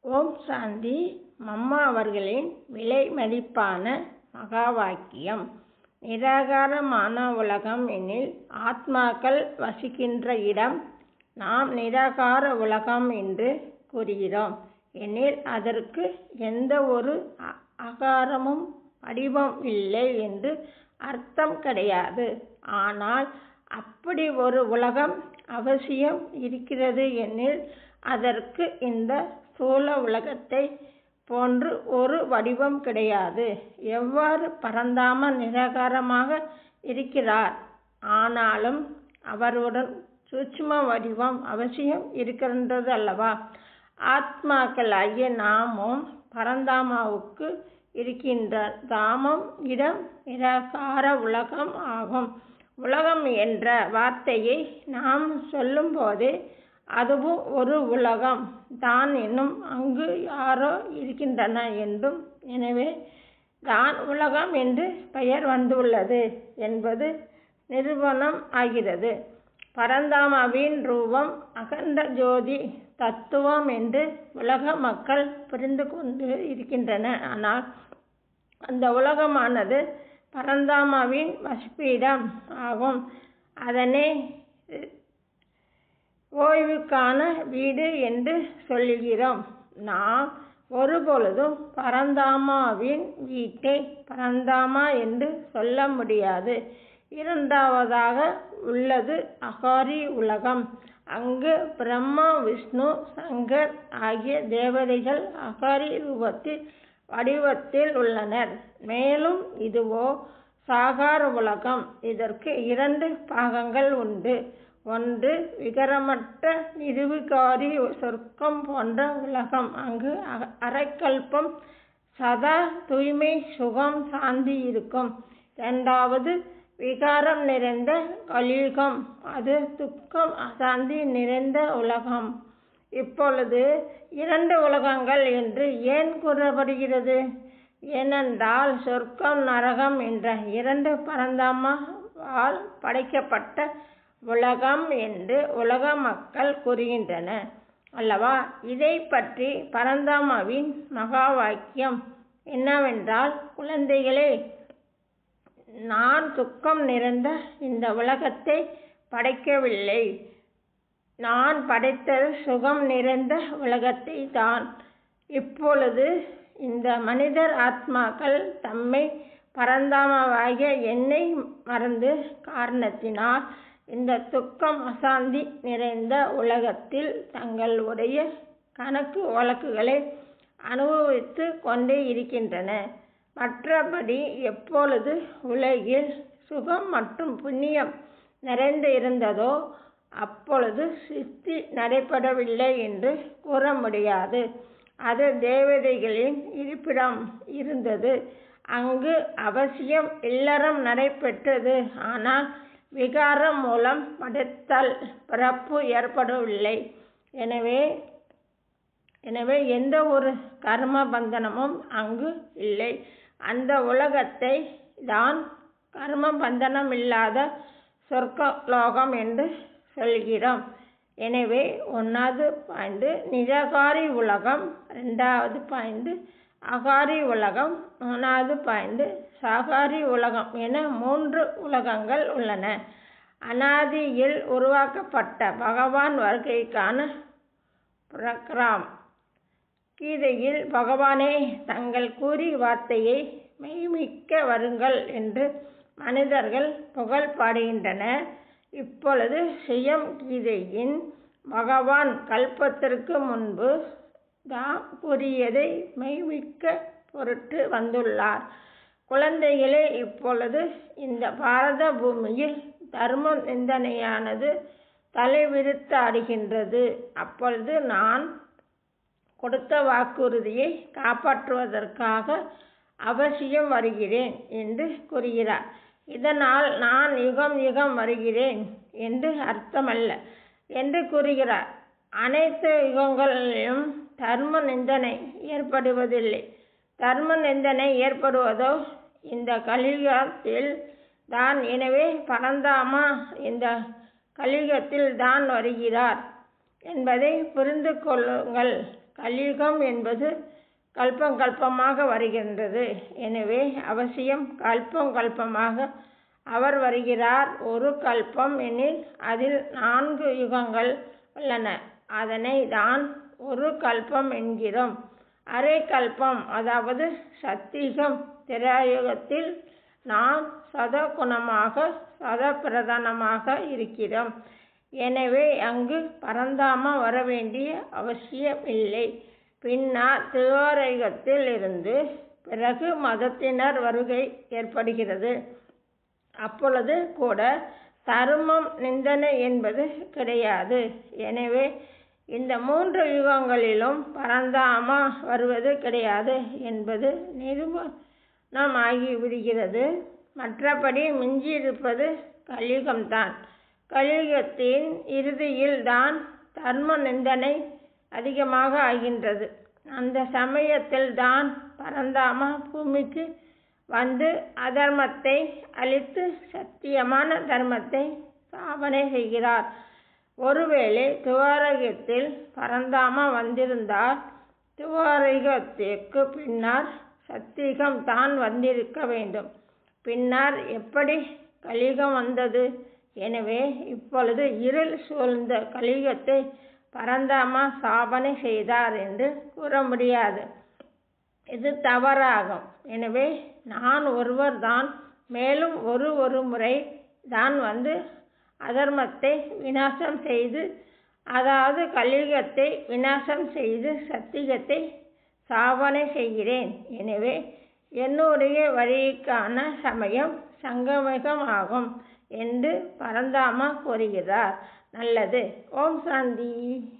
ஓம் சாந்தி mamma அவர்களின் விலை மதிப்பான மகா வாக்கியம் நிராகாரமான உலகம் எனில் ஆத்மாக்கள் வசிக்கின்ற இடம் நாம் நிராகார உலகம் என்று கூறுகிறோம் எனில் அதற்கு எந்த ஒரு அகாரமும் வடிவம் இல்லை என்று அர்த்தம் கிடையாது ஆனால் அப்படி ஒரு உலகம் அவசியம் இருக்கிறது எனில் அதற்கு இந்த ஸ்தூல உலகத்தை போன்று ஒரு வடிவம் கிடையாது எவ்வாறு பரந்தாம நிராகாரமாக இருக்கிறார் ஆனாலும் அவருடன் சூட்சும வடிவம் அவசியம் இருக்கின்றது அல்லவா ஆத்மாக்களாகிய நாமும் பரந்தாமாவுக்கு இருக்கின்ற தாமம் இடம் நிராகார உலகம் ஆகும் உலகம் என்ற வார்த்தையை நாம் சொல்லும்போதே அதுவும் ஒரு உலகம் தான் என்னும் அங்கு யாரோ இருக்கின்றன என்றும் எனவே தான் உலகம் என்று பெயர் வந்துள்ளது என்பது நிரூபணம் ஆகிறது பரந்தாமாவின் ரூபம் அகண்ட ஜோதி தத்துவம் என்று உலக மக்கள் புரிந்து கொண்டு இருக்கின்றன ஆனால் அந்த உலகமானது பரந்தாமாவின் வசிப்பிடம் ஆகும் அதனை ஓய்வுக்கான வீடு என்று சொல்லுகிறோம் நாம் ஒருபொழுதும் பரந்தாமாவின் வீட்டை பரந்தாமா என்று சொல்ல முடியாது இரண்டாவதாக உள்ளது அகாரி உலகம் அங்கு பிரம்மா விஷ்ணு சங்கர் ஆகிய தேவதைகள் அகாரி ரூபத்தில் வடிவத்தில் உள்ளனர் மேலும் இதுவோ சாகார உலகம் இதற்கு இரண்டு பாகங்கள் உண்டு ஒன்று விகரமற்ற நிருவிகாரி சொர்க்கம் போன்ற உலகம் அங்கு அரைக்கல்பம் சதா தூய்மை சுகம் சாந்தி இருக்கும் இரண்டாவது விகாரம் நிறைந்த கலியுகம் அது துக்கம் அசாந்தி நிறைந்த உலகம் இப்பொழுது இரண்டு உலகங்கள் என்று ஏன் கூறப்படுகிறது ஏனென்றால் சொர்க்கம் நரகம் என்ற இரண்டு பரந்தாமாவால் படைக்கப்பட்ட உலகம் என்று உலக மக்கள் கூறுகின்றன அல்லவா இதை பற்றி பரந்தாமாவின் மகா வாக்கியம் என்னவென்றால் குழந்தைகளே நான் துக்கம் நிறைந்த இந்த உலகத்தை படைக்கவில்லை நான் படைத்தது சுகம் நிறைந்த உலகத்தை தான் இப்பொழுது இந்த மனிதர் ஆத்மாக்கள் தம்மை பரந்தாமவாகிய என்னை மறந்து காரணத்தினால் இந்த துக்கம் அசாந்தி நிறைந்த உலகத்தில் தங்களுடைய கணக்கு வழக்குகளை அனுபவித்து கொண்டே இருக்கின்றன மற்றபடி எப்பொழுது உலகில் சுகம் மற்றும் புண்ணியம் நிறைந்து இருந்ததோ அப்பொழுது சித்தி நடைபெறவில்லை என்று கூற முடியாது அது தேவதைகளின் இருப்பிடம் இருந்தது அங்கு அவசியம் இல்லறம் நடைபெற்றது ஆனால் விகாரம் மூலம் படைத்தல் பிறப்பு ஏற்படவில்லை எனவே எனவே எந்த ஒரு கர்ம பந்தனமும் அங்கு இல்லை அந்த உலகத்தை தான் கர்ம பந்தனம் இல்லாத சொர்க்கலோகம் என்று சொல்கிறோம் எனவே ஒன்றாவது பாயிண்ட் நிராகாரி உலகம் ரெண்டாவது பாயிண்ட் அகாரி உலகம் மூணாவது பாயிண்ட் சாகாரி உலகம் என மூன்று உலகங்கள் உள்ளன அனாதியில் உருவாக்கப்பட்ட பகவான் வருகைக்கான புரோக்ராம் கீதையில் பகவானே தங்கள் கூறி வார்த்தையை மெய்மிக்க வருங்கள் என்று மனிதர்கள் புகழ் பாடுகின்றனர் இப்பொழுது சுயம் கீதையின் பகவான் கல்பத்திற்கு முன்பு தாம் கூறியதை மெய்மிக்க பொருட்டு வந்துள்ளார் குழந்தைகளே இப்பொழுது இந்த பாரத பூமியில் தர்ம நிந்தனையானது தலைவிரித்து ஆடுகின்றது அப்பொழுது நான் கொடுத்த வாக்குறுதியை காப்பாற்றுவதற்காக அவசியம் வருகிறேன் என்று கூறுகிறார் இதனால் நான் யுகம் யுகம் வருகிறேன் என்று அர்த்தமல்ல என்று கூறுகிறார் அனைத்து யுகங்களிலும் தர்ம நிந்தனை ஏற்படுவதில்லை தர்ம நிந்தனை ஏற்படுவதோ இந்த கலியுகத்தில் தான் எனவே பரந்தாமா இந்த கலியுகத்தில் தான் வருகிறார் என்பதை புரிந்து கொள்ளுங்கள் கலியுகம் என்பது கல்பம் கல்பமாக வருகின்றது எனவே அவசியம் கல்பம் கல்பமாக அவர் வருகிறார் ஒரு கல்பம் எனில் அதில் நான்கு யுகங்கள் உள்ளன அதனை தான் ஒரு கல்பம் என்கிறோம் அரை கல்பம் அதாவது சத்தியுகம் திராயுகத்தில் நாம் சதகுணமாக சதப்பிரதானமாக இருக்கிறோம் எனவே அங்கு பரந்தாம வர வேண்டிய அவசியம் இல்லை பின்னால் தியோரயுகத்தில் இருந்து பிறகு மதத்தினர் வருகை ஏற்படுகிறது அப்பொழுது கூட தர்மம் நிந்தனை என்பது கிடையாது எனவே இந்த மூன்று யுகங்களிலும் பரந்தாமா வருவது கிடையாது என்பது நிரூபணமாகி விடுகிறது மற்றபடி மிஞ்சியிருப்பது கலியுகம்தான் கலியுகத்தின் இறுதியில் தான் தர்ம நிந்தனை அதிகமாக ஆகின்றது அந்த சமயத்தில் தான் பரந்தாமா பூமிக்கு வந்து அதர்மத்தை அழித்து சத்தியமான தர்மத்தை ஸ்தாபனை செய்கிறார் ஒருவேளை துவாரகத்தில் பரந்தாமா வந்திருந்தால் துவாரகத்திற்கு பின்னர் சத்தியுகம் தான் வந்திருக்க வேண்டும் பின்னர் எப்படி கலியுகம் வந்தது எனவே இப்பொழுது இருள் சூழ்ந்த கலியுகத்தை பரந்தாமா ஸ்தாபனை செய்தார் என்று கூற முடியாது இது தவறாகும் எனவே நான் ஒருவர் தான் மேலும் ஒரு ஒரு முறை தான் வந்து அதர்மத்தை விநாசம் செய்து அதாவது கலியுகத்தை விநாசம் செய்து சத்தியத்தை ஸ்தாபனை செய்கிறேன் எனவே என்னுடைய வழிக்கான சமயம் சங்கமிகமாகும் என்று பரந்தாமா கூறுகிறார் நல்லது ஓம் சாந்தி